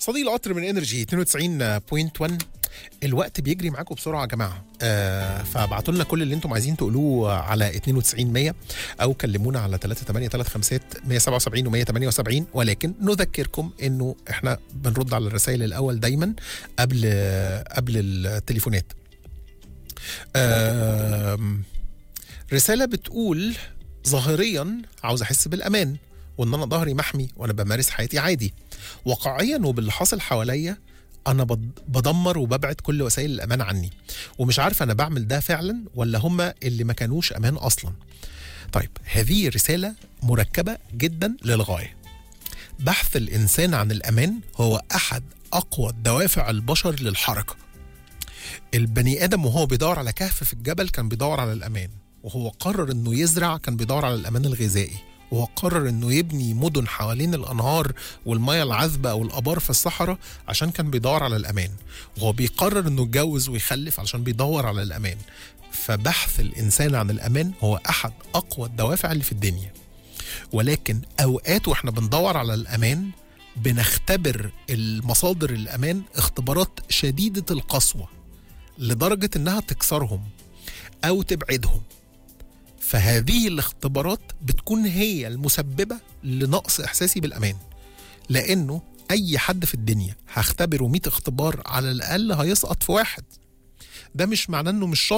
صديق القطر من انرجي 92.1 الوقت بيجري معاكم بسرعه يا جماعه آه فابعتوا لنا كل اللي انتم عايزين تقولوه على 92 100 او كلمونا على 3835 177 و 178 ولكن نذكركم انه احنا بنرد على الرسائل الاول دايما قبل قبل التليفونات آه رساله بتقول ظاهريا عاوز احس بالامان وان انا ظهري محمي وانا بمارس حياتي عادي واقعيا وباللي حاصل حواليا انا بد- بدمر وببعد كل وسائل الامان عني ومش عارف انا بعمل ده فعلا ولا هم اللي ما كانوش امان اصلا طيب هذه رساله مركبه جدا للغايه بحث الانسان عن الامان هو احد اقوى دوافع البشر للحركه البني ادم وهو بيدور على كهف في الجبل كان بيدور على الامان وهو قرر انه يزرع كان بيدور على الامان الغذائي وهو قرر انه يبني مدن حوالين الانهار والمياه العذبه او الابار في الصحراء عشان كان بيدور على الامان وهو بيقرر انه يتجوز ويخلف علشان بيدور على الامان فبحث الانسان عن الامان هو احد اقوى الدوافع اللي في الدنيا ولكن اوقات واحنا بندور على الامان بنختبر المصادر الامان اختبارات شديده القسوه لدرجه انها تكسرهم او تبعدهم فهذه الاختبارات بتكون هي المسببه لنقص احساسي بالامان لانه اي حد في الدنيا هختبره 100 اختبار على الاقل هيسقط في واحد ده مش معناه انه مش شاطر